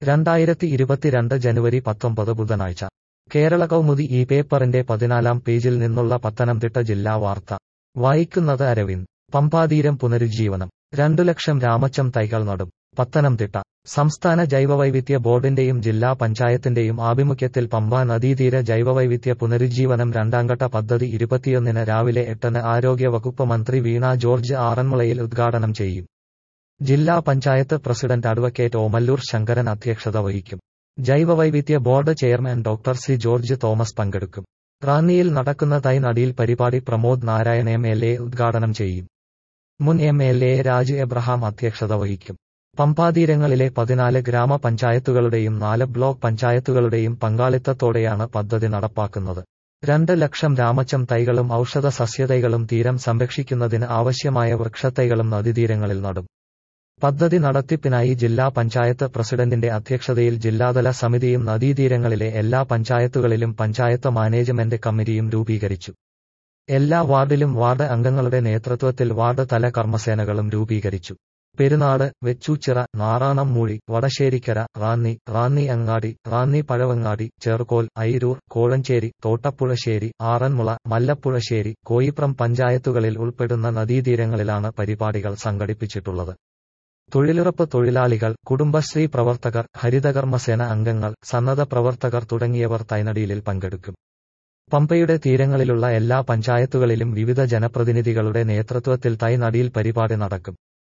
രണ്ടായിരത്തി ഇരുപത്തിരണ്ട് ജനുവരി പത്തൊമ്പത് ബുധനാഴ്ച കേരള കൗമുദി ഈ പേപ്പറിന്റെ പതിനാലാം പേജിൽ നിന്നുള്ള പത്തനംതിട്ട ജില്ലാ വാർത്ത വായിക്കുന്നത് അരവിന്ദ് പമ്പാതീരം പുനരുജ്ജീവനം രണ്ടു ലക്ഷം രാമച്ചം തൈകൾ നടും പത്തനംതിട്ട സംസ്ഥാന ജൈവവൈവിധ്യ ബോർഡിന്റെയും ജില്ലാ പഞ്ചായത്തിന്റെയും ആഭിമുഖ്യത്തിൽ പമ്പാ നദീതീര ജൈവവൈവിധ്യ പുനരുജ്ജീവനം രണ്ടാംഘട്ട പദ്ധതി ഇരുപത്തിയൊന്നിന് രാവിലെ എട്ടിന് ആരോഗ്യവകുപ്പ് മന്ത്രി വീണ ജോർജ് ആറന്മുളയിൽ ഉദ്ഘാടനം ചെയ്യും ജില്ലാ പഞ്ചായത്ത് പ്രസിഡന്റ് അഡ്വക്കേറ്റ് ഓമല്ലൂർ ശങ്കരൻ അധ്യക്ഷത വഹിക്കും ജൈവവൈവിധ്യ board chairman doctor C George Thomas പങ്കെടുക്കും റാന്നിയിൽ നടക്കുന്ന തൈ നടിയിൽ പരിപാടി Pramod Narayan M L A ഉദ്ഘാടനം ചെയ്യും മുൻ M L A Raj Abraham അധ്യക്ഷത വഹിക്കും പമ്പാതീരങ്ങളിലെ പതിനാല് ഗ്രാമപഞ്ചായത്തുകളുടെയും നാല് ബ്ലോക്ക് പഞ്ചായത്തുകളുടെയും പങ്കാളിത്തത്തോടെയാണ് പദ്ധതി നടപ്പാക്കുന്നത് രണ്ട് ലക്ഷം രാമച്ചം തൈകളും ഔഷധ സസ്യതൈകളും തീരം സംരക്ഷിക്കുന്നതിന് ആവശ്യമായ വൃക്ഷത്തൈകളും നദീതീരങ്ങളിൽ നടും പദ്ധതി നടത്തിപ്പിനായി ജില്ലാ പഞ്ചായത്ത് പ്രസിഡന്റിന്റെ അധ്യക്ഷതയിൽ ജില്ലാതല സമിതിയും നദീതീരങ്ങളിലെ എല്ലാ പഞ്ചായത്തുകളിലും പഞ്ചായത്ത് മാനേജ്മെന്റ് കമ്മിറ്റിയും രൂപീകരിച്ചു എല്ലാ വാർഡിലും വാർഡ് അംഗങ്ങളുടെ നേതൃത്വത്തിൽ വാർഡ് തല കർമ്മസേനകളും രൂപീകരിച്ചു പെരുന്നാട് വെച്ചൂച്ചിറ നാറാണംമൂഴി വടശ്ശേരിക്കര റാന്നി റാന്നി അങ്ങാടി റാന്നി പഴവങ്ങാടി ചേർക്കോൽ ഐരൂർ കോഴഞ്ചേരി തോട്ടപ്പുഴശ്ശേരി ആറന്മുള മല്ലപ്പുഴശ്ശേരി കോയിപ്രം പഞ്ചായത്തുകളിൽ ഉൾപ്പെടുന്ന നദീതീരങ്ങളിലാണ് പരിപാടികൾ സംഘടിപ്പിച്ചിട്ടുള്ളത് തൊഴിലുറപ്പ് തൊഴിലാളികൾ കുടുംബശ്രീ പ്രവർത്തകർ ഹരിതകർമ്മസേന അംഗങ്ങൾ സന്നദ്ധ പ്രവർത്തകർ തുടങ്ങിയവർ തൈനടിയിലിൽ പങ്കെടുക്കും പമ്പയുടെ തീരങ്ങളിലുള്ള എല്ലാ പഞ്ചായത്തുകളിലും വിവിധ ജനപ്രതിനിധികളുടെ നേതൃത്വത്തിൽ തൈനടിയിൽ പരിപാടി നടക്കും